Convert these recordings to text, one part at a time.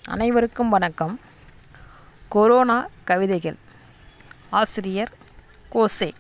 அனைவருக்கும் வணக்கம் கொரோனா கவிதைகள் ஆசிரியர் கோசே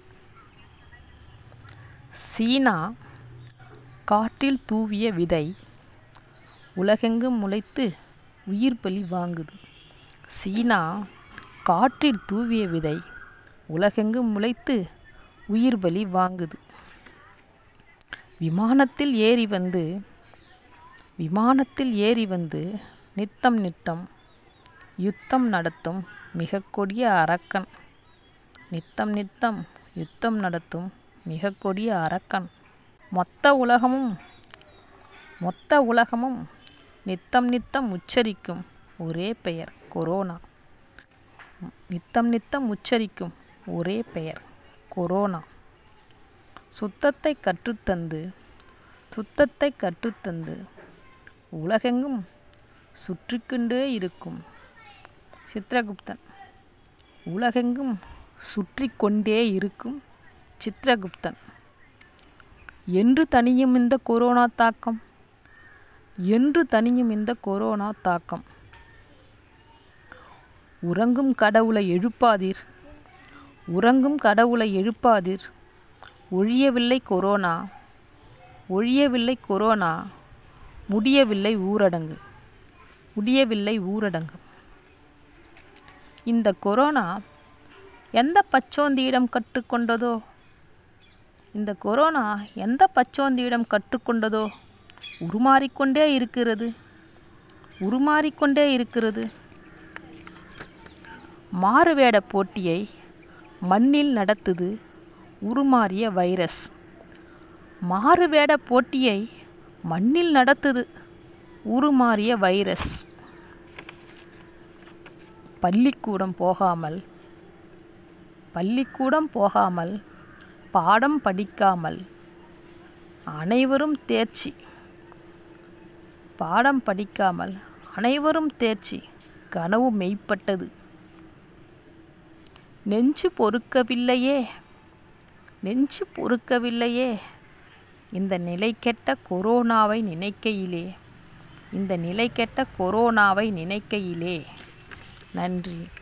சீனா காற்றில் தூவிய விதை உலகெங்கும் முளைத்து உயிர் பலி வாங்குது சீனா காற்றில் தூவிய விதை உலகெங்கும் முளைத்து உயிர் பலி வாங்குது விமானத்தில் ஏறி வந்து விமானத்தில் ஏறி வந்து நித்தம் நித்தம் யுத்தம் நடத்தும் மிக கொடிய அரக்கன் நித்தம் நித்தம் யுத்தம் நடத்தும் மிக கொடிய அரக்கன் மொத்த உலகமும் மொத்த உலகமும் நித்தம் நித்தம் உச்சரிக்கும் ஒரே பெயர் கொரோனா நித்தம் நித்தம் உச்சரிக்கும் ஒரே பெயர் கொரோனா சுத்தத்தை கற்றுத்தந்து சுத்தத்தை கற்றுத்தந்து உலகெங்கும் சுற்றிக்கொண்டே இருக்கும் சித்திரகுப்தன் உலகெங்கும் சுற்றி கொண்டே இருக்கும் சித்திரகுப்தன் என்று தனியும் இந்த கொரோனா தாக்கம் என்று தனியும் இந்த கொரோனா தாக்கம் உறங்கும் கடவுளை எழுப்பாதீர் உறங்கும் கடவுளை எழுப்பாதீர் ஒழியவில்லை கொரோனா ஒழியவில்லை கொரோனா முடியவில்லை ஊரடங்கு முடியவில்லை ஊரடங்கு இந்த கொரோனா எந்த பச்சோந்தியிடம் கற்றுக்கொண்டதோ இந்த கொரோனா எந்த பச்சோந்தியிடம் கற்றுக்கொண்டதோ உருமாறிக்கொண்டே இருக்கிறது உருமாறிக்கொண்டே இருக்கிறது மாறுவேட போட்டியை மண்ணில் நடத்துது உருமாறிய வைரஸ் மாறுவேட போட்டியை மண்ணில் நடத்துது உருமாறிய வைரஸ் பள்ளிக்கூடம் போகாமல் பள்ளிக்கூடம் போகாமல் பாடம் படிக்காமல் அனைவரும் தேர்ச்சி பாடம் படிக்காமல் அனைவரும் தேர்ச்சி கனவு மெய்ப்பட்டது நெஞ்சு பொறுக்கவில்லையே நெஞ்சு பொறுக்கவில்லையே இந்த நிலை கெட்ட கொரோனாவை நினைக்கையிலே இந்த நிலை கெட்ட கொரோனாவை நினைக்கையிலே நன்றி